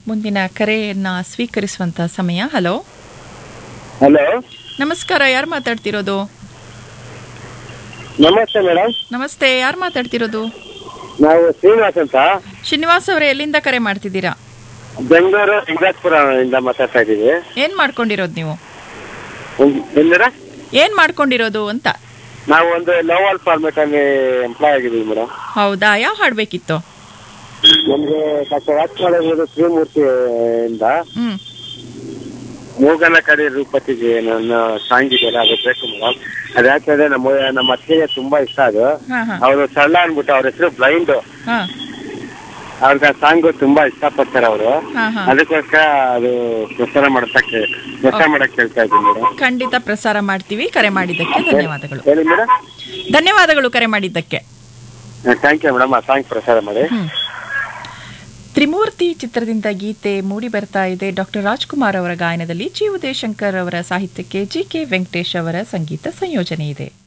ಮುಂದಿನ ಕರೆಯನ್ನ ಸ್ವೀಕರಿಸುವಂತ ಸಮಯ hello hello ನಮಸ್ಕಾರ ಯಾರು ಮಾತಾಡ್ತಿರೋದು ನಮಸ್ತೆ ಮೇಡಮ್ ನಮಸ್ತೆ ಯಾರು ಮಾತಾಡ್ತಿರೋದು ನಾವು ಶ್ರೀನಿವಾಸ್ ಅಂತ ಶ್ರೀನಿವಾಸ್ ಅವರೇ ಎಲ್ಲಿಂದ ಕರೆ ಮಾಡ್ತಿದ್ದೀರಾ ಬೆಂಗಳೂರು ಲಿಂಗರಾಜಪುರ ಇಂದ ಮಾತಾಡ್ತಾ ಇದ್ದೀವಿ ಏನ್ ಮಾಡ್ಕೊಂಡಿರೋದು ನೀವು ಎಂದ್ರ ಏನ್ ಮಾಡ್ಕೊಂಡಿರೋದು ಅಂತ ನಾವು ಒಂದು ಲೋವಲ್ ಫಾರ್ಮೆಟ್ ಅಲ್ಲಿ ಎಂಪ್ಲಾಯ್ ಆಗಿದ್ದೀವಿ ಮೇಡಮ್ ಹೌದಾ ಯಾವ ಹಾಡ್ಬೇಕಿತ್ತು ನಮ್ಗೆ ಡಾಕ್ಟರ್ ರಾಜ್ಕುಮಾರ್ ಅವರು ಶ್ರೀಮೂರ್ತಿ ಇಂದ ಹ್ಮ್ ಮೂಗನ ಕಡೆ ರೂಪತಿಗೆ ನನ್ನ ಸಾಂಗ್ ಇದೆಯಲ್ಲ ಅದು ಬೇಕು ಮೇಡಮ್ ಅದು ಯಾಕಂದ್ರೆ ನಮ್ಮ ನಮ್ಮ ಅತ್ತಿಗೆ ತುಂಬಾ ಇಷ್ಟ ಅದು ಹಾ ಹಾ ಅವರು ಸರಳ ಅನ್ಬಿಟ್ಟು ಅವ್ರ ಹೆಸರು ಬ್ಲೈಂಡ್ ಹಾ ಅವ್ರಿಗೆ ಆ ಸಾಂಗ್ ತುಂಬಾ ಇಷ್ಟಪಡ್ತಾರೆ ಅವರು ಹಾ ಹಾ ಅದಕ್ಕೋಸ್ಕರ ಅದು ಪ್ರಸಾರ ಮಾಡಕ್ಕೆ ಪ್ರಸಾರ ಮಾಡಕ್ ಕೇಳ್ತಾ ಇದ್ದೀನಿ ಮೇಡಮ್ ಖಂಡಿತ ಪ್ರಸಾರ ಮಾಡ್ತೀವಿ ಕರೆ ಮಾಡಿದ್ದಕ್ಕೆ ಧನ್ಯವಾದಗಳು ಹೇಳಿ ಮೇಡಮ್ ಧನ್ಯವಾದಗಳು ಕರೆ ಮಾಡಿದ್ದಕ್ಕೆ ಥ್ಯಾಂಕ್ ಯು ಮೇಡಮ್ ಆ ಸಾಂಗ್ ಪ್ರಸಾರ ಮಾಡಿ ಹ್ಮ್. ತ್ರಿಮೂರ್ತಿ ಚಿತ್ರದಿಂದ ಗೀತೆ ಮೂಡಿ ಬರ್ತಾ ಇದೆ ಡಾಕ್ಟರ್ ರಾಜ್ಕುಮಾರ್ ಅವರ ಗಾಯನದಲ್ಲಿ ಜಿ ಉದಯಶಂಕರ್ ಅವರ ಸಾಹಿತ್ಯಕ್ಕೆ ಜಿ ಕೆ ವೆಂಕಟೇಶ್ ಅವರ ಸಂಗೀತ ಸಂಯೋಜನೆ ಇದೆ